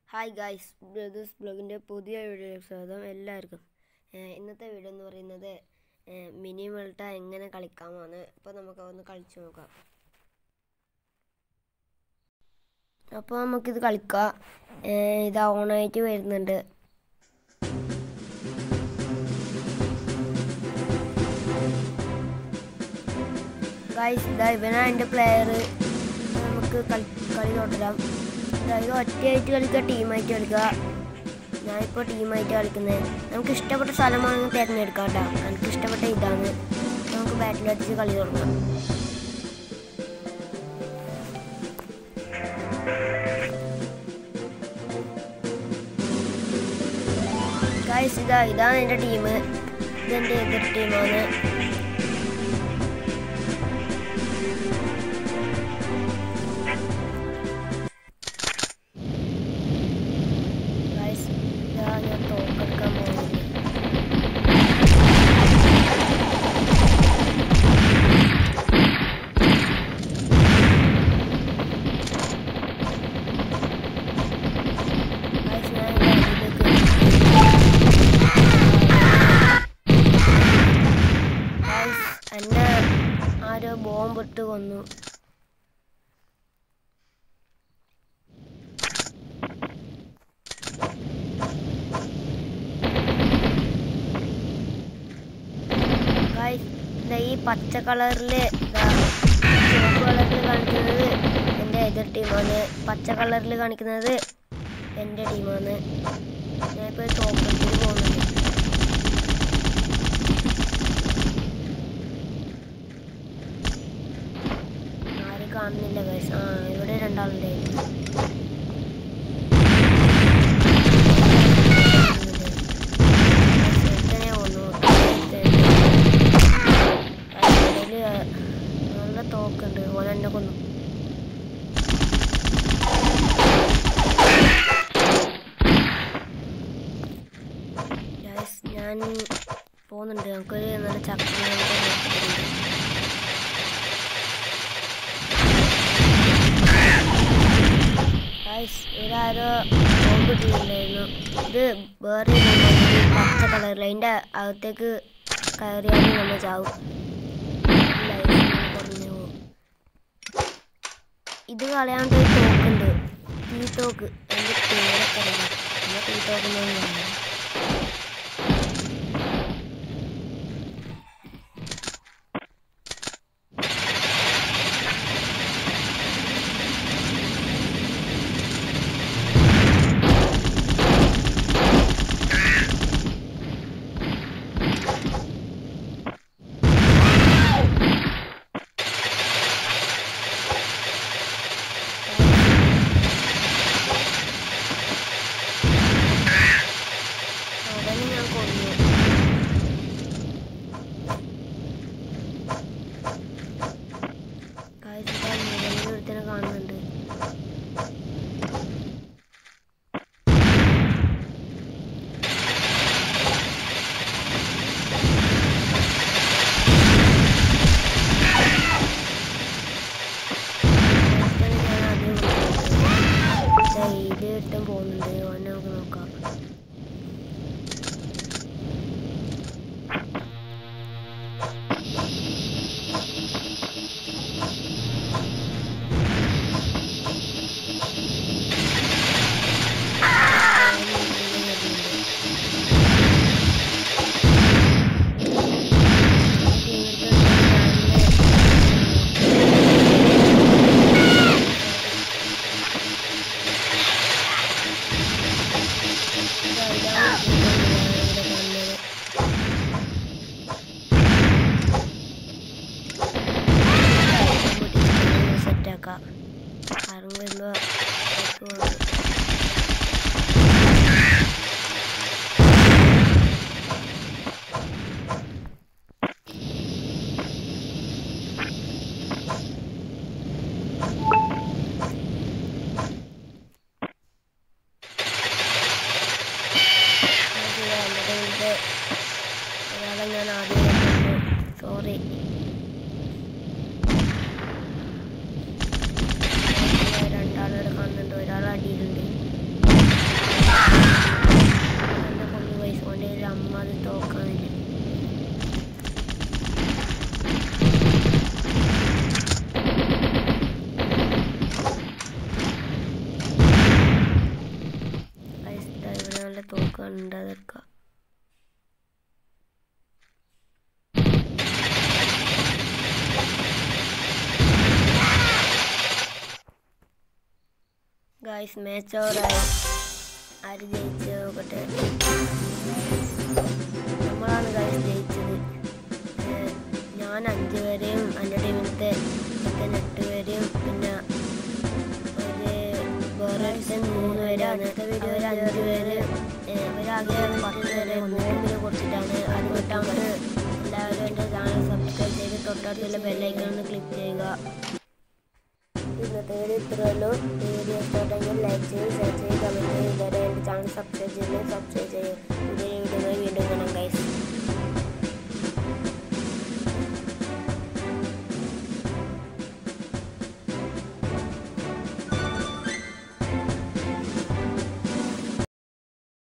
Hi guys brothers ബ്ലോഗിൻ്റെ പുതിയ വീഡിയോയിലേക്ക് സ്വാഗതം എല്ലാവർക്കും ഏഹ് ഇന്നത്തെ വീഡിയോ എന്ന് പറയുന്നത് ഏഹ് മിനി മെൾട്ട എങ്ങനെ കളിക്കാമെന്ന് അപ്പോൾ നമുക്ക് ഒന്ന് കളിച്ചു നോക്കാം അപ്പോൾ നമുക്കിത് കളിക്കാം ഏഹ് ഇത് ഓണായിട്ട് വരുന്നുണ്ട് ഗായ്സ് ഇതാ ഇവനാ എൻ്റെ പ്ലെയർ നമുക്ക് കളി കളി തുടരാം അതായത് ഒറ്റയായിട്ട് കളിക്കുക ടീമായിട്ട് കളിക്കുക ഞാനിപ്പോൾ ടീമായിട്ട് കളിക്കുന്നത് നമുക്ക് ഇഷ്ടപ്പെട്ട സ്ഥലമാണെങ്കിൽ തിരഞ്ഞെടുക്കാം കേട്ടോ എനിക്ക് ഇഷ്ടപ്പെട്ട ഇതാണ് നമുക്ക് ബാറ്റിലടിച്ച് കളി തുടങ്ങാം ഗായ്സ് ഇതാ ഇതാണ് എൻ്റെ ടീം ഇതെൻ്റെ എതിർ ടീമാണ് ഗായ്സ് ഇതാ ഞാൻ തോക്കെടുക്കാൻ പോകുന്നത് ഗായ്സ് ഞാൻ ഇതിലേക്ക് ഗായ്സ് എന്നെ ആരോ ബോംബിട്ട് കൊന്നു ഗായ്സ് ദാ ഈ പച്ച കളറിൽ ചുവപ്പ് കളറിൽ കാണിക്കുന്നത് എൻ്റെ എതിർ ടീമാണ് പച്ച കളറിൽ കാണിക്കുന്നത് എൻ്റെ ടീമാണ് ഞാനിപ്പോൾ തോക്കത്തിൽ പോകുന്നുണ്ട് ആരും കാണുന്നില്ല ഗൈസ് ആ ഇവിടെ രണ്ടാളുണ്ടായിരുന്നു ഒരുത്തനെ കൊന്നു. ഒരുത്തനെ. അതിനിടയില് നല്ല തോക്കുണ്ട് ഓൻ എന്നെ കൊന്നു Guys, ഞാൻ പോകുന്നുണ്ട് നമുക്കൊരു നല്ല ചക്ക ഗൈസ് ഇവരാരോ ബോംബ് ഇട്ടിട്ടുണ്ടായിരുന്നു ഇത് വേറെ ഒരു bomb ആണ്. ഇത് പച്ച കളറിൽ അതിൻ്റെ അകത്തേക്ക് കയറിയാൽ നമ്മൾ ചാവും ലൈഫ് കുറഞ്ഞു പോകും ഇത് കളയാണ്ട് ഒരു തോക്കുണ്ട് തീ തോക്ക് എൻ്റെ പേരൊക്കെ അറിയില്ല നമ്മൾ തീ തോക്കുന്നൊന്നും പറഞ്ഞു അവനെ ഞാൻ കൊന്നു കാഴ്ച മുകളിൽ ഒരുത്തനെ കാണുന്നുണ്ട് ഒരുത്തനെ ഞാൻ ആദ്യം കൊന്നു. ദേ ഇത് ഒരുത്തൻ പോകുന്നുണ്ട് ഓനെ നമുക്ക് നോക്കാം സെറ്റാക്കാം ആരും വരുമ്പോ ഒരാളെ ഞാൻ ആദ്യം സോറി രണ്ടാളുടെ കാണുന്നുണ്ട് ഒരാൾ അടിയിലുണ്ട് തോക്കുണ്ടാതെടുക്കാം ഗായ്സ് മാച്ച് ഓവറായി ആര് ജയിച്ചു നോക്കട്ടെ നമ്മളാണ് ഗായ്സ് ജയിച്ചത് ഏഹ് ഞാൻ അഞ്ച് പേരെയും എൻ്റെ ടീമിലത്തെ സെക്കൻഡ് എട്ട് പേരെയും പിന്നെ ഒരു വേറെ ഒരുത്തൻ മൂന്ന് പേരാണ് അവർ അഞ്ച് പേര് ഏഹ് അവരാകെ പത്ത് പേരെ നോമ്പിന് കൊടുത്തിട്ടാണ് അത് കിട്ടാൻ എല്ലാവരും എൻ്റെ ചാനൽ സബ്സ്ക്രൈബ് ചെയ്ത് തൊട്ടടുത്തുള്ള ബെല്ലൈക്കൺ ഒന്ന് ക്ലിക്ക് ചെയ്യുക ഇന്നത്തെ വീഡിയോ ഇത്രയുള്ളൂ വീഡിയോ ഇഷ്ടപ്പെട്ടെങ്കിൽ ലൈക്ക് ചെയ്ത് ഷെയർ ചെയ്ത് കമൻറ്റ് ചെയ്ത് ഇതുവരെ എൻ്റെ ചാനൽ സബ്സ്ക്രൈബ് ചെയ്ത് സബ്സ്ക്രൈബ് ചെയ്യുക